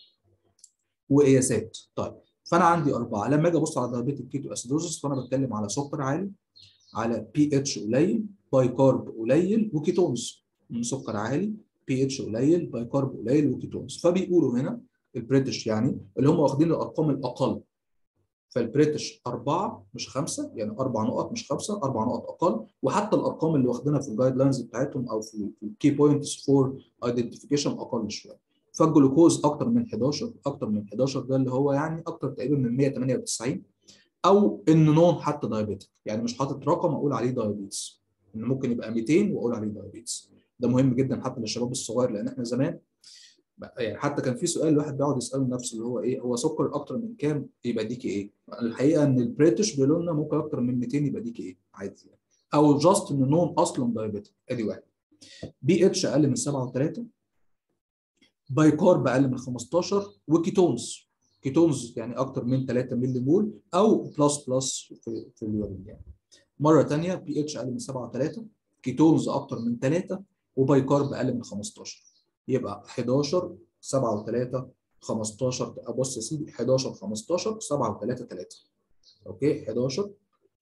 وقياسات طيب فانا عندي اربعه لما اجي ابص على دايابيتيك كيتو اسيدوزس فانا بتكلم على سكر عالي على بي اتش قليل باي كارب قليل وكيتونز سكر عالي بي اتش قليل باي كارب قليل وكيتونز فبيقولوا هنا البريتش يعني اللي هم واخدين الارقام الاقل فالبريتش أربعة مش خمسة يعني أربع نقط مش خمسة أربع نقط أقل وحتى الأرقام اللي واخدينها في الجايد لاينز بتاعتهم أو في الكي بوينتس فور ايدنتيفيكيشن أقل شوية فالجلوكوز أكتر من 11 أكتر من 11 ده اللي هو يعني أكتر تقريبا من 198 أو إن نون حتى دايابيتك يعني مش حاطط رقم أقول عليه دايابيتس إن ممكن يبقى 200 وأقول عليه دايابيتس ده مهم جدا حتى للشباب الصغير لأن إحنا زمان يعني حتى كان في سؤال الواحد بيقعد يساله نفسه اللي هو ايه هو سكر اكتر من كام يبقى ديكي ايه الحقيقه ان البريتش بيقولوا لنا ممكن اكتر من 200 يبقى دي كي ايه عادي يعني. او جاست ان نون اصلا دايابيتك ادي واحد بي اتش اقل من 7 و3 بايكارب اقل من 15 وكيتونز كيتونز يعني اكتر من 3 مللي مول او بلس بلس في, في اليورين يعني مره ثانيه بي اتش اقل من 7 و3 كيتونز اكتر من 3 وبايكارب اقل من 15 يبقى 11 7 و3 15 بص يا سيدي 11 15 7 و3 3 اوكي 11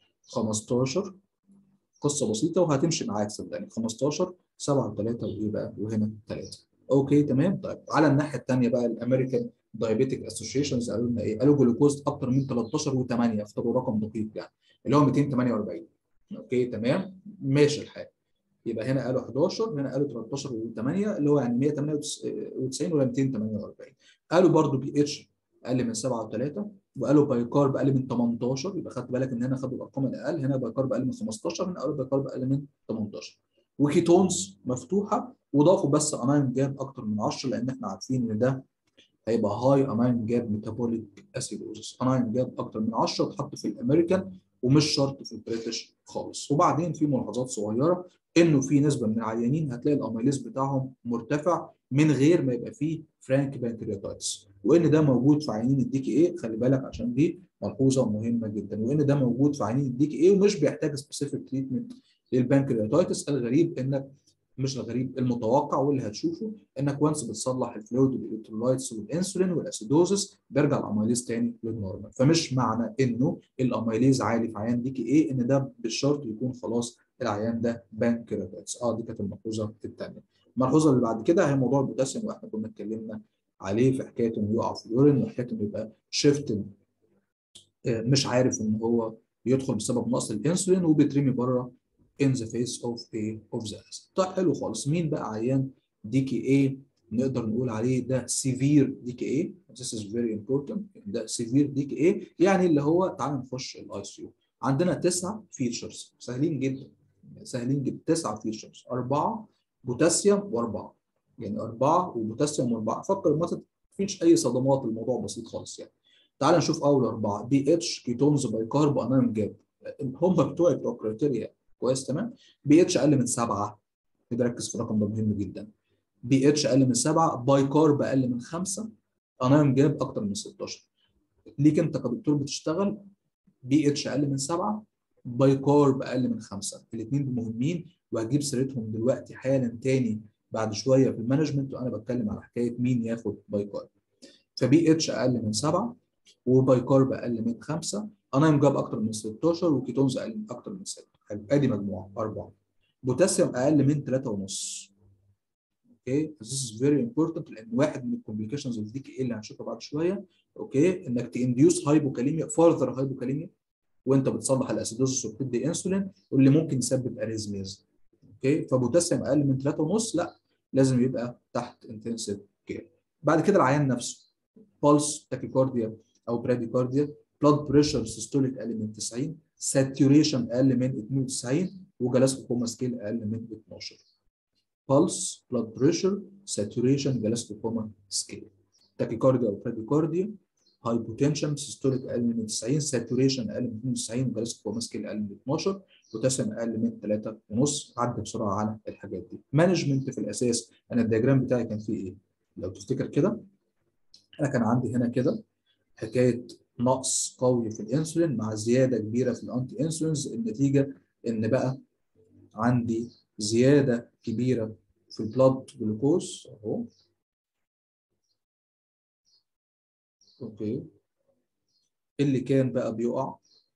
15 قصه بسيطه وهتمشي معاك صدقني 15 7 و3 وايه بقى وهنا 3 اوكي تمام طيب على الناحيه الثانيه بقى الامريكان دايابيتك اسوشيشنز قالوا لنا ايه؟ قالوا جلوكوز اكتر من 13 و8 اختاروا رقم دقيق يعني اللي هو 248 اوكي تمام ماشي الحال يبقى هنا قالوا 11 هنا قالوا 13 و8 اللي هو يعني 198 ولا 248 قالوا برضو بي اتش اقل من 7 و3 وقالوا بايكارب اقل من 18 يبقى خدت بالك ان هنا خدوا الارقام الاقل هنا بايكارب اقل من 15 هنا قالوا بايكارب اقل من 18 وكيتونز مفتوحه وضافوا بس اماين جاب اكتر من 10 لان احنا عارفين ان ده هيبقى هاي اماين جاب ميتابوليك اسيدوزس اماين جاب اكتر من 10 اتحط في الامريكان ومش شرط في البريتش خالص وبعدين في ملاحظات صغيره انه في نسبه من العيانين هتلاقي الاميليز بتاعهم مرتفع من غير ما يبقى فيه فرانك بانكرياتايتس وان ده موجود في عيانين الدي كي اي خلي بالك عشان دي ملحوظه مهمه جدا وان ده موجود في عيانين الدي كي اي ومش بيحتاج سبيسيفيك تريتمنت للبانكرياتايتس الغريب انك مش الغريب المتوقع واللي هتشوفه انك وانس بتصلح الفلويد والالكترولايتس والانسولين والاسيدوزس بيرجع الاميليز تاني للنورمال فمش معنى انه الاميليز عالي في عيان دي كي ايه ان ده بالشرط يكون خلاص العيان ده بانكرياتايتس اه دي كانت الملحوظه الثانيه الملحوظه اللي بعد كده هي موضوع البوتاسيوم واحنا كنا اتكلمنا عليه في حكايه انه يقع في اليورين وحكايه انه يبقى شيفت مش عارف ان هو يدخل بسبب نقص الانسولين وبيترمي بره in the face of a of the acid. طيب حلو خالص مين بقى عيان دي كي اي نقدر نقول عليه ده سيفير دي كي اي this is very important ده سيفير دي كي اي يعني اللي هو تعال نخش الاي سي يو عندنا تسعه فيتشرز سهلين جدا سهلين جدا تسعه فيتشرز اربعه بوتاسيوم واربعه يعني اربعه وبوتاسيوم واربعه فكر ما فيش اي صدمات الموضوع بسيط خالص يعني تعال نشوف اول اربعه بي اتش كيتونز بايكارب انايم جاب هم بتوع بتوع كريتيريا كويس تمام بي اتش اقل من سبعه نركز في الرقم ده مهم جدا بي اتش اقل من سبعه باي كارب اقل من خمسه انايم جاب اكتر من 16 ليك انت كدكتور بتشتغل بي اتش اقل من سبعه باي كارب اقل من خمسه الاثنين مهمين وهجيب سيرتهم دلوقتي حالا تاني بعد شويه في المانجمنت وانا بتكلم على حكايه مين ياخد باي كارب فبي اتش اقل من سبعه وباي كارب اقل من خمسه انايم جاب اكتر من 16 وكيتونز اقل اكتر من 6 حلو ادي مجموعه اربعه بوتاسيوم اقل من 3 ونص اوكي this is very important لان واحد من الكومبليكيشنز اللي دي ايه اللي هنشوفها بعد شويه اوكي انك تانديوس هايبوكاليميا فارذر هايبوكاليميا وانت بتصلح الاسيدوزس وبتدي انسولين واللي ممكن يسبب اريزميز اوكي فبوتاسيوم اقل من 3 ونص لا لازم يبقى تحت انتنسيف كير بعد كده العيان نفسه بولس تاكيكارديا او براديكارديا بلاد بريشر سيستوليك اقل من 90 ساتوريشن اقل من 92 وجلاسكو كوما سكيل اقل من 12 بلس بلاد بريشر ساتوريشن جلاسكو كوما سكيل تاكيكارديا او براديكارديا هايبوتنشن سيستوليك اقل من 90 ساتوريشن اقل من 92 جلاسكو كوما سكيل اقل من 12 بوتاسيوم اقل من 3 ونص عدى بسرعه على الحاجات دي مانجمنت في الاساس انا الدياجرام بتاعي كان فيه ايه لو تفتكر كده انا كان عندي هنا كده حكايه نقص قوي في الانسولين مع زياده كبيره في الانتي انسولينز النتيجه ان بقى عندي زياده كبيره في البلاد جلوكوز اهو اوكي اللي كان بقى بيقع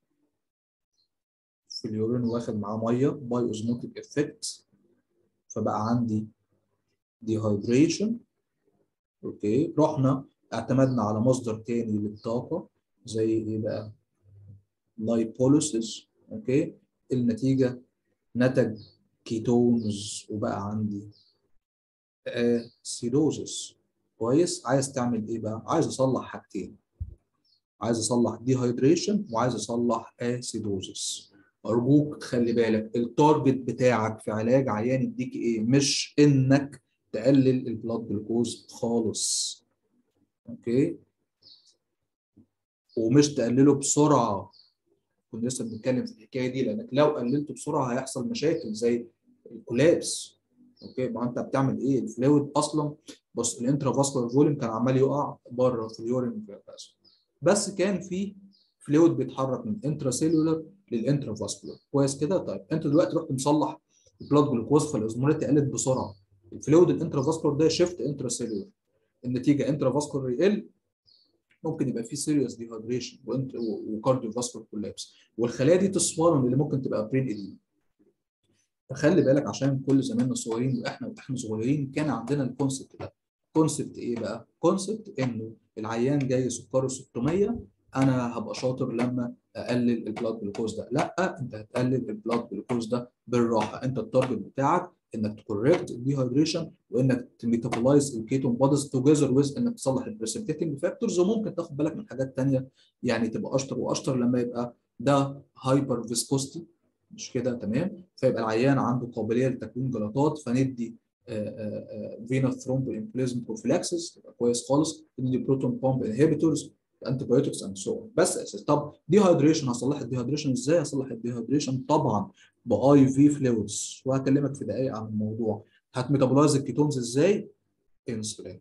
في اليورين واخد معاه ميه باي اوزموتيك افكت فبقى عندي ديهايدريشن اوكي رحنا اعتمدنا على مصدر تاني للطاقه زي ايه بقى لايبوليسيس اوكي النتيجه نتج كيتونز وبقى عندي اسيدوزس كويس عايز تعمل ايه بقى عايز اصلح حاجتين عايز اصلح ديهايدريشن وعايز اصلح اسيدوزس ارجوك خلي بالك التارجت بتاعك في علاج عيان الديك ايه مش انك تقلل البلاد جلوكوز خالص اوكي ومش تقلله بسرعه كنا لسه بنتكلم في الحكايه دي لانك لو قللته بسرعه هيحصل مشاكل زي الكولابس اوكي ما انت بتعمل ايه الفلويد اصلا بص الانترافاسكولار فوليوم كان عمال يقع بره في اليورين بس بس كان في فلويد بيتحرك من انترا سيلولار للانترافاسكولار كويس كده طيب انت دلوقتي رحت مصلح البلاد جلوكوز فالازمولات قلت بسرعه الفلويد الانترافاسكولار ده شيفت انترا سيلولار النتيجه انترافاسكولار يقل ممكن يبقى في سيريس ديهايدريشن وكارديو فاسكولار كولابس والخلايا دي تصفر اللي ممكن تبقى برين اديم فخلي بالك عشان كل زماننا الصغيرين واحنا واحنا صغيرين كان عندنا الكونسبت ده كونسبت ايه بقى؟ كونسبت انه العيان جاي سكره 600 انا هبقى شاطر لما اقلل البلاد جلوكوز ده لا انت هتقلل البلاد جلوكوز ده بالراحه انت التارجت بتاعك انك تكوركت الديهايدريشن وانك تميتابولايز الكيتون بوديز توجذر ويز انك تصلح البريسبتيتنج فاكتورز وممكن تاخد بالك من حاجات ثانيه يعني تبقى اشطر واشطر لما يبقى ده هايبر فيسكوستي مش كده تمام فيبقى العيان عنده قابليه لتكوين جلطات فندي فينا ثرومب امبليزم بروفيلاكسس تبقى كويس خالص ندي بروتون بامب انهبيتورز انتي بايوتكس اند سو بس اساس طب ديهايدريشن هصلح الديهايدريشن ازاي؟ هصلح الديهايدريشن طبعا باي في فلويدز وهكلمك في دقائق عن الموضوع هتميتابولايز الكيتونز ازاي؟ انسولين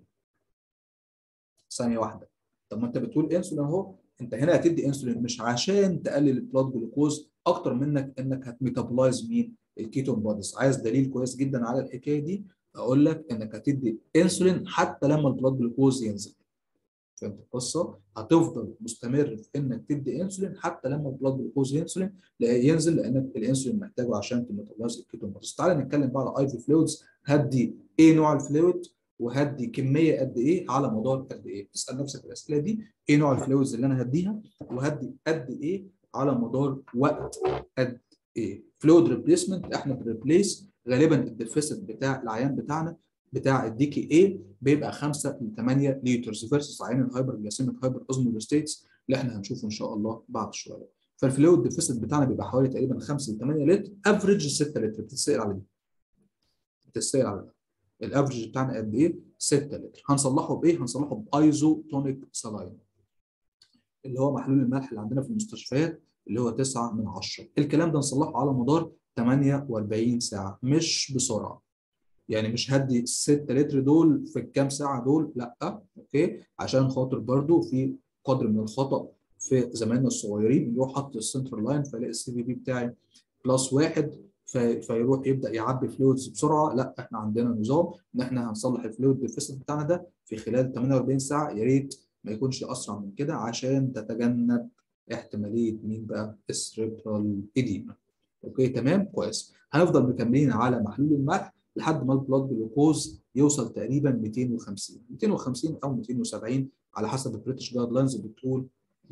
ثانيه واحده طب ما انت بتقول انسولين اهو انت هنا هتدي انسولين مش عشان تقلل البلاد جلوكوز اكتر منك انك هتميتابولايز مين؟ الكيتون بوديز عايز دليل كويس جدا على الحكايه دي اقول لك انك هتدي انسولين حتى لما البلاد جلوكوز ينزل فهمت القصه؟ هتفضل مستمر في انك تدي انسولين حتى لما البلاد جلوكوز ينسولين ينزل لانك الانسولين محتاجه عشان تميتابولايز الكيتون بوديز تعالى نتكلم بقى على اي في فلويدز هدي ايه نوع الفلويد وهدي كميه قد ايه على مدار قد ايه؟ اسال نفسك الاسئله دي ايه نوع الفلويدز اللي انا هديها وهدي قد ايه على مدار وقت قد ايه؟ فلويد ريبليسمنت احنا بنريبليس غالبا الديفيسيت بتاع العيان بتاعنا بتاع الدي كي اي بيبقى 5 ل 8 لترز فيرسس عيان الهايبر جلاسيميك هايبر اوزمولوستيتس اللي احنا هنشوفه ان شاء الله بعد شويه فالفلويد ديفيسيت بتاعنا بيبقى حوالي تقريبا 5 ل 8 لتر افريج 6 لتر بتتسال على دي بتتسال على ده الافريج بتاعنا قد ايه 6 لتر هنصلحه بايه هنصلحه بايزو تونيك سلاين اللي هو محلول الملح اللي عندنا في المستشفيات اللي هو 9 من 10 الكلام ده نصلحه على مدار 48 ساعه مش بسرعه يعني مش هدي 6 لتر دول في الكام ساعه دول لا اوكي عشان خاطر برضو في قدر من الخطا في زمايلنا الصغيرين يروح حط السنترال لاين فيلاقي السي في بي بتاعي بلس واحد في فيروح يبدا يعبي فلويدز بسرعه لا احنا عندنا نظام ان احنا هنصلح الفلويد ديفيسيت بتاعنا ده في خلال 48 ساعه يا ريت ما يكونش اسرع من كده عشان تتجنب احتماليه مين بقى السريبرال اديما اوكي تمام كويس هنفضل مكملين على محلول الملح لحد ما البلاد جلوكوز يوصل تقريبا 250 250 او 270 على حسب البريتش جايد لاينز بتقول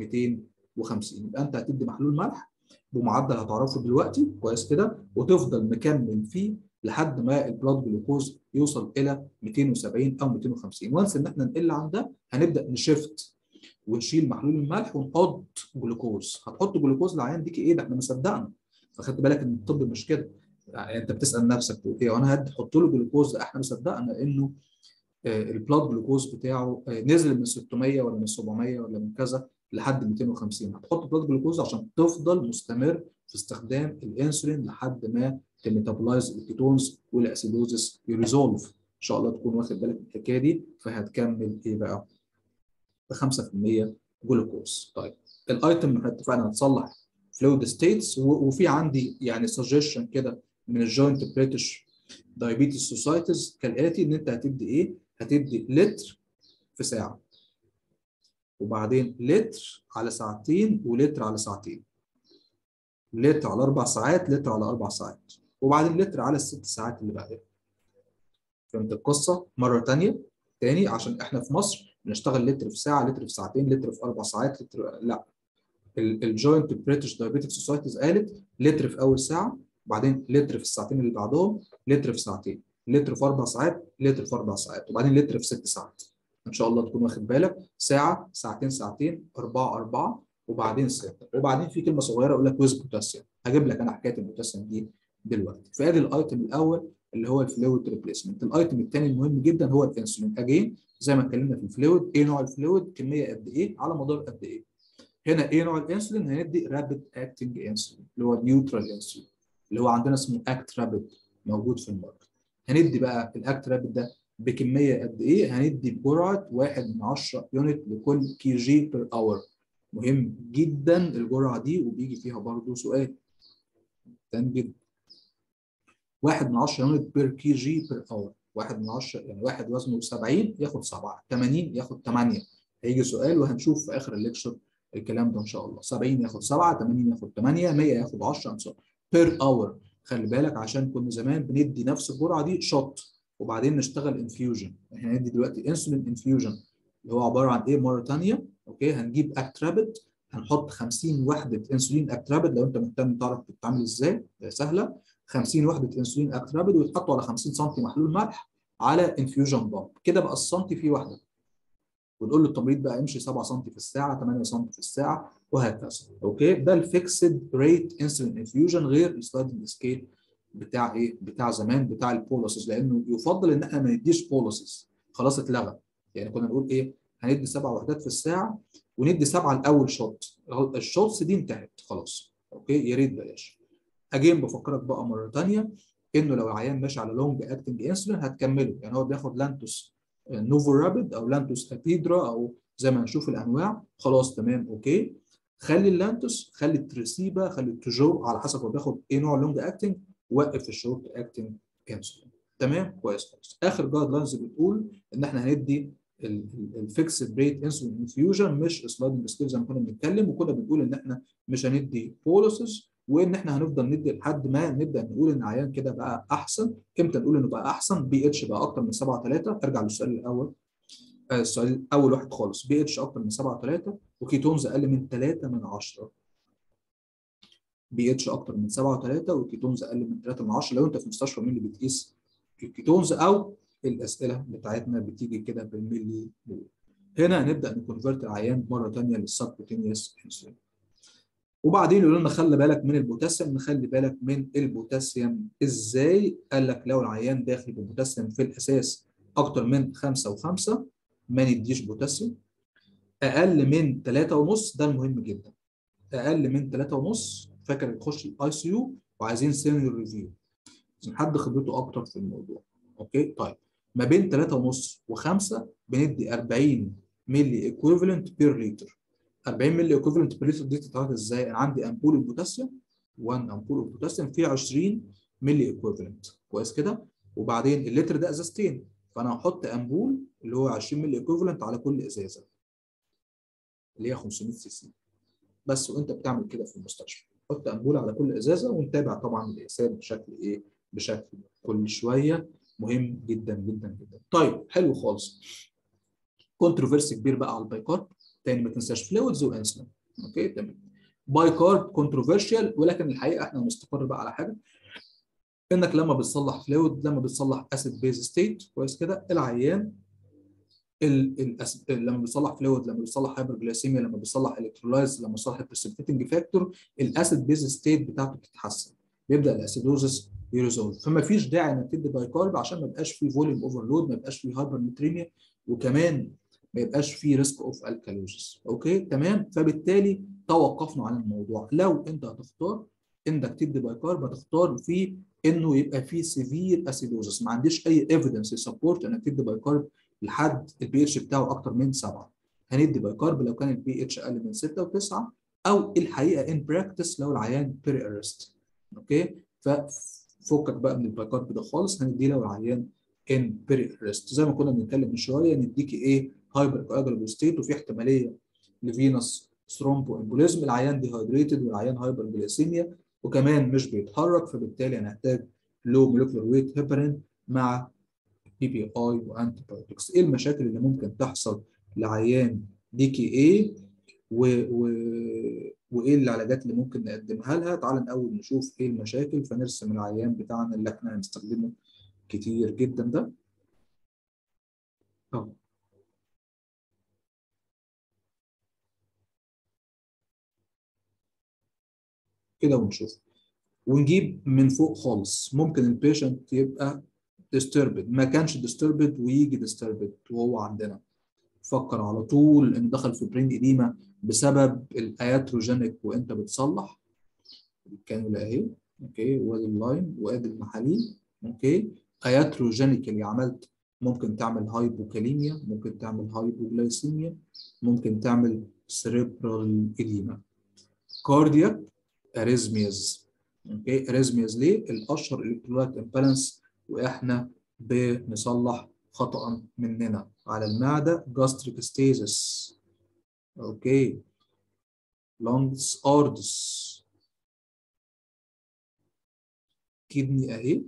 250 يبقى انت هتدي محلول ملح بمعدل هتعرفه دلوقتي كويس كده وتفضل مكمل فيه لحد ما البلاد جلوكوز يوصل الى 270 او 250 وانس ان احنا نقل عن ده هنبدا نشفت ونشيل محلول الملح ونحط جلوكوز هتحط جلوكوز للعيان ديك ايه ده احنا ما صدقنا فخدت بالك ان الطب مش كده يعني انت بتسال نفسك تقول ايه وانا هدي احط له جلوكوز احنا مصدقنا انه البلاد جلوكوز بتاعه نزل من 600 ولا من 700 ولا من كذا لحد 250 هتحط بلاد جلوكوز عشان تفضل مستمر في استخدام الانسولين لحد ما تميتابولايز الكيتونز والاسيدوزس يريزولف ان شاء الله تكون واخد بالك من الحكايه دي فهتكمل ايه بقى ب 5% جلوكوز طيب الايتم احنا اتفقنا هتصلح فلويد ستيتس وفي عندي يعني سجشن كده من الجوينت بريتش دايابيتس سوسايتيز كالاتي ان انت هتدي ايه؟ هتدي لتر في ساعه وبعدين لتر على ساعتين ولتر على ساعتين لتر على اربع ساعات لتر على اربع ساعات وبعدين لتر على الست ساعات اللي بعدها فهمت القصه مره ثانيه تاني عشان احنا في مصر بنشتغل لتر في ساعه لتر في ساعتين لتر في اربع ساعات لتر لا الجوينت بريتش دايابيتك سوسايتيز قالت لتر في اول ساعه وبعدين لتر في الساعتين اللي بعدهم لتر في ساعتين لتر في اربع ساعات لتر في اربع ساعات وبعدين لتر في ست ساعات ان شاء الله تكون واخد بالك ساعه ساعتين ساعتين اربعه اربعه وبعدين سته وبعدين في كلمه صغيره اقول لك ويز بوتاسيوم هجيب لك انا حكايه البوتاسيوم دي دلوقتي فادي الايتم الاول اللي هو الفلويد ريبليسمنت الايتم الثاني المهم جدا هو الانسولين اجين زي ما اتكلمنا في الفلويد ايه نوع الفلويد كميه قد ايه على مدار قد ايه هنا ايه نوع الانسولين هندي رابيد اكتنج انسولين اللي هو نيوترال انسولين اللي هو عندنا اسمه اكت رابيد موجود في الماركت هندي بقى الاكت رابيد ده بكميه قد ايه هندي بجرعه 1 من 10 يونت لكل كي جي بير اور مهم جدا الجرعه دي وبيجي فيها برضه سؤال تاني جدا 1 من 10 يونت بير كي جي بير اور 1 من 10 يعني واحد وزنه 70 ياخد 7 80 ياخد 8 هيجي سؤال وهنشوف في اخر الليكشر الكلام ده ان شاء الله 70 ياخد 7 80 ياخد 8 100 ياخد 10 بير اور خلي بالك عشان كنا زمان بندي نفس الجرعه دي شوت وبعدين نشتغل انفيوجن احنا هندي دلوقتي انسولين انفيوجن اللي هو عباره عن ايه مره ثانيه اوكي هنجيب اكترابيد هنحط 50 وحده انسولين اكترابيد لو انت مهتم تعرف بتتعمل ازاي سهله 50 وحده انسولين اكترابيد ويتحطوا على 50 سم محلول ملح على انفيوجن بامب كده بقى السنتي فيه واحده ونقول له التمريض بقى امشي 7 سم في الساعه 8 سم في الساعه وهكذا اوكي ده الفيكسد ريت انسولين انفيوجن غير السلايدنج سكيل بتاع ايه بتاع زمان بتاع البوليسز لانه يفضل ان احنا ما نديش بوليسز خلاص اتلغى يعني كنا نقول ايه هندي سبع وحدات في الساعه وندي سبعه الاول شوت الشوتس دي انتهت خلاص اوكي يا ريت بلاش اجين بفكرك بقى مره ثانيه انه لو العيان ماشي على لونج اكتنج انسولين هتكمله يعني هو بياخد لانتوس نوفو رابيد او لانتوس ابيدرا او زي ما هنشوف الانواع خلاص تمام اوكي خلي اللانتوس خلي التريسيبا خلي التجو على حسب هو بياخد ايه نوع لونج اكتنج وقف الشورت اكتنج انسولين تمام كويس خالص اخر جايد لاينز بتقول ان احنا هندي الفيكسد ريت انسولين انفيوجن مش سلايدنج سكيل زي ما كنا بنتكلم وكنا بنقول ان احنا مش هندي بوليسز وان احنا هنفضل ندي لحد ما نبدا نقول ان العيان كده بقى احسن امتى نقول انه بقى احسن بي اتش بقى اكتر من 7 3 ارجع للسؤال الاول آه السؤال الاول واحد خالص بي اتش اكتر من 7 3 وكيتونز اقل من 3 من 10 بي اتش اكتر من 7 3 وكيتونز اقل من 3 من 10 لو انت في مستشفى مين اللي بتقيس الكيتونز او الاسئله بتاعتنا بتيجي كده بالملي مول هنا هنبدا نكونفرت العيان مره ثانيه للسبكوتينيوس انسولين وبعدين يقولوا لنا خلي بالك من البوتاسيوم نخلي بالك من البوتاسيوم ازاي قال لك لو العيان داخل ببوتاسيوم في الاساس اكتر من 5 و5 ما نديش بوتاسيوم اقل من 3.5 ده المهم جدا اقل من 3.5 فاكر تخش الاي سي يو وعايزين سينيور ريفيو عشان حد خبرته اكتر في الموضوع اوكي طيب ما بين 3.5 و5 بندي 40 ملي ايكويفالنت بير لتر 40 ملي ايكويفالنت بير لتر دي بتتعرض ازاي؟ انا عندي امبول البوتاسيوم 1 امبول البوتاسيوم فيه 20 ملي ايكويفالنت كويس كده؟ وبعدين اللتر ده ازازتين فانا هحط امبول اللي هو 20 ملي ايكويفالنت على كل ازازه اللي هي 500 سي سي بس وانت بتعمل كده في المستشفى حط امبول على كل ازازه ونتابع طبعا الاسئله بشكل ايه؟ بشكل كل شويه مهم جدا جدا جدا. طيب حلو خالص. كونتروفيرسي كبير بقى على البايكارب تاني ما تنساش فلويدز وانسولين اوكي تمام. بايكارب كونتروفيرشال ولكن الحقيقه احنا هنستقر بقى على حاجه انك لما بتصلح فلويد لما بتصلح اسيد بيز ستيت كويس كده العيان ال ال لما بيصلح فلويد لما بيصلح هايبرجليسيميا لما بيصلح الكترولايز لما بيصلح البرسبتيتنج فاكتور الاسيد بيز ستيت بتاعته بتتحسن بيبدا الاسيدوزس يريزولف فما فيش داعي انك تدي بايكارب عشان ما يبقاش فيه فوليوم اوفرلود ما يبقاش فيه هايبرنتريميا وكمان ما يبقاش فيه ريسك اوف الكالوزس اوكي تمام فبالتالي توقفنا عن الموضوع لو انت هتختار انك تدي بايكارب هتختار في انه يبقى فيه سيفير اسيدوزس ما عنديش اي ايفيدنس يسبورت انك تدي بايكارب لحد البي اتش بتاعه اكتر من 7 هندي بايكارب لو كان البي اتش اقل من 6 و9 او الحقيقه ان براكتس لو العيان بيري ارست اوكي ففكك بقى من البايكارب ده خالص هنديه لو العيان ان بيري ارست زي ما كنا بنتكلم من شويه نديكي ايه هايبر كواجولابل ستيت وفي احتماليه لفينس ثرومبو امبوليزم العيان ديهايدريتد والعيان هايبر جليسيميا وكمان مش بيتحرك فبالتالي هنحتاج لو مولكيولر ويت هيبرين مع بي بي اي وانتي بايوتكس ايه المشاكل اللي ممكن تحصل لعيان دي كي اي و... و... وايه العلاجات اللي ممكن نقدمها لها تعال الاول نشوف ايه المشاكل فنرسم العيان بتاعنا اللي احنا هنستخدمه كتير جدا ده اهو كده ونشوف ونجيب من فوق خالص ممكن البيشنت يبقى disturbed ما كانش disturbed ويجي disturbed وهو عندنا فكر على طول ان دخل في برين اديما بسبب الاياتروجينيك وانت بتصلح الكانولا اهي اوكي وادي اللاين وادي المحاليل اوكي اياتروجينيكالي عملت ممكن تعمل هايبوكاليميا ممكن تعمل هايبوغلايسيميا ممكن تعمل سيريبرال اديما كاردياك اريزمياز اوكي اريزمياز ليه الاشهر الكترولايت امبالانس واحنا بنصلح خطا مننا على المعده gastric stasis اوكي lungs ardus كدني اهي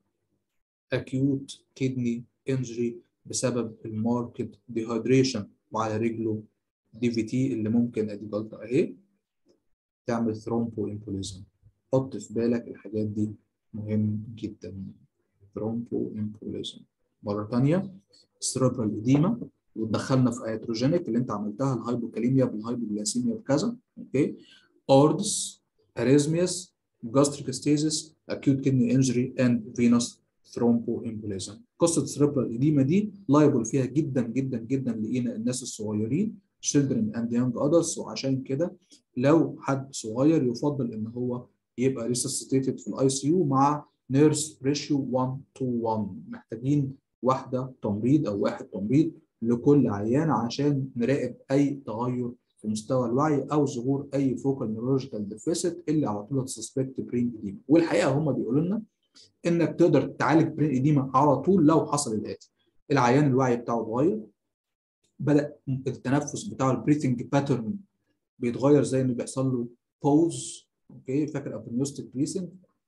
acute kidney injury بسبب الماركت dehydration وعلى رجله دي في تي اللي ممكن ادي جلطه اهي تعمل ثرومبو امبوليزم حط في بالك الحاجات دي مهم جدا ثرومبو امبوليزم مره ثانيه سيربرال اديما وتدخلنا في ايتروجينيك اللي انت عملتها الهايبوكاليميا بالهايبوجلاسيميا بكذا اوكي اوردس اريزمياس gastric stasis acute kidney injury and venous thromboembolism قصه السيربرال اديما دي لايبل فيها جدا جدا جدا لقينا الناس الصغيرين children and young adults وعشان كده لو حد صغير يفضل ان هو يبقى resuscitated في الاي سي يو مع نيرس ريشيو 1 to 1 محتاجين واحده تمريض او واحد تمريض لكل عيان عشان نراقب اي تغير في مستوى الوعي او ظهور اي فوكال نيورولوجيكال ديفيسيت اللي على طول تسسبكت برين اديما والحقيقه هم بيقولوا لنا انك تقدر تعالج برين اديما على طول لو حصل الاتي العيان الوعي بتاعه اتغير بدا التنفس بتاعه البريثنج باترن بيتغير زي انه بيحصل له بوز اوكي فاكر ابنيوستيك بريثنج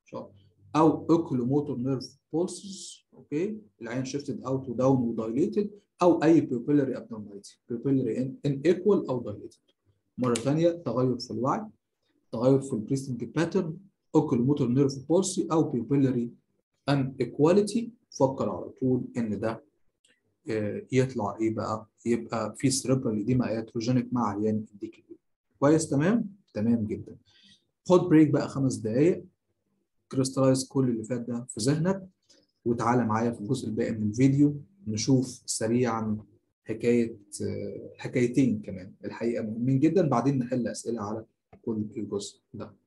او اوكلوموتور نيرف بولسز اوكي العين شيفتد اوت وداون ودايليتد او اي بيبيلري ابنورماليتي بيبيلري ان ايكوال او دايليتد مره ثانيه تغير في الوعي تغير في البريثنج باترن اوكلوموتور نيرف بولسي او بيبيلري ان ايكواليتي فكر على طول ان ده يطلع ايه بقى يبقى في سيربرال ايديما اياتروجينيك مع عيان الديك كويس تمام تمام جدا خد بريك بقى خمس دقائق كريستلايز كل اللي فات ده في ذهنك وتعالى معايا في الجزء الباقي من الفيديو نشوف سريعا حكايه حكايتين كمان الحقيقه مهمين جدا بعدين نحل اسئله على كل الجزء ده